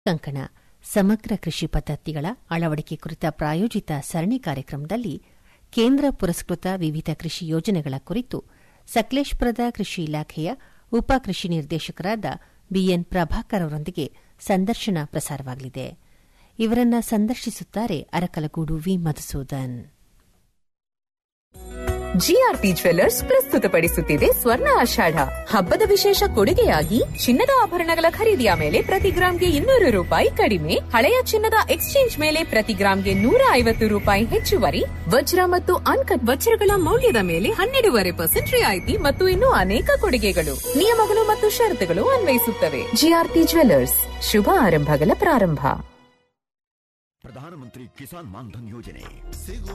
ಕಂಕಣ ಸಮಗ್ರ ಕೃಷಿ ಪದ್ಧತಿಗಳ ಅಳವಡಿಕೆ ಕುರಿತ ಪ್ರಾಯೋಜಿತ ಸರಣಿ ಕಾರ್ಯಕ್ರಮದಲ್ಲಿ ಕೇಂದ್ರ ಪುರಸ್ಕೃತ ವಿವಿಧ ಕೃಷಿ ಯೋಜನೆಗಳ ಕುರಿತು ಸಕಲೇಶ್ಪುರದ ಕೃಷಿ ಇಲಾಖೆಯ ಉಪ ಕೃಷಿ ನಿರ್ದೇಶಕರಾದ ಬಿಎನ್ ಪ್ರಭಾಕರ್ ಅವರೊಂದಿಗೆ ಸಂದರ್ಶನ ಪ್ರಸಾರವಾಗಲಿದೆ ಇವರನ್ನ ಸಂದರ್ಶಿಸುತ್ತಾರೆ Arakalagudu V Madhusudan GRP jewellers ಪ್ರಸ್ತುತಪಡಿಸುತ್ತಿದೆ ಸ್ವರ್ಣ ಆಷಾಢ ಹಬ್ಬದ ವಿಶೇಷ ಕೊಡುಗೆಯಾಗಿ ಚಿನ್ನದ ಆಭರಣಗಳ ಖರೀದಿಯ ಮೇಲೆ ಪ್ರತಿ ಗ್ರಾಂಗೆ ಇನ್ನೂರು ರೂಪಾಯಿ ಕಡಿಮೆ ಹಳೆಯ ಚಿನ್ನದ ಎಕ್ಸ್ಚೇಂಜ್ ಮೇಲೆ ಪ್ರತಿ ಗ್ರಾಂಗೆ ನೂರ ಐವತ್ತು ರೂಪಾಯಿ ಹೆಚ್ಚುವರಿ ವಜ್ರ ಮತ್ತು ಅನ್ಕಟ್ ವಜ್ರಗಳ ಮೌಲ್ಯದ ಮೇಲೆ ಹನ್ನೆರಡೂವರೆ ಪರ್ಸೆಂಟ್ ರಿಯಾಯಿತಿ ಮತ್ತು ಇನ್ನೂ ಅನೇಕ ಕೊಡುಗೆಗಳು ನಿಯಮಗಳು ಮತ್ತು ಷರತ್ತುಗಳು ಅನ್ವಯಿಸುತ್ತವೆ ಜಿಆರ್ಪಿ ಜ್ವೆಲ್ಲರ್ಸ್ ಶುಭ ಆರಂಭಗಳ ಪ್ರಾರಂಭ ಪ್ರಧಾನಮಂತ್ರಿ ಕಿಸಾನ್ ಮಾನ್ಧನ್ ಯೋಜನೆ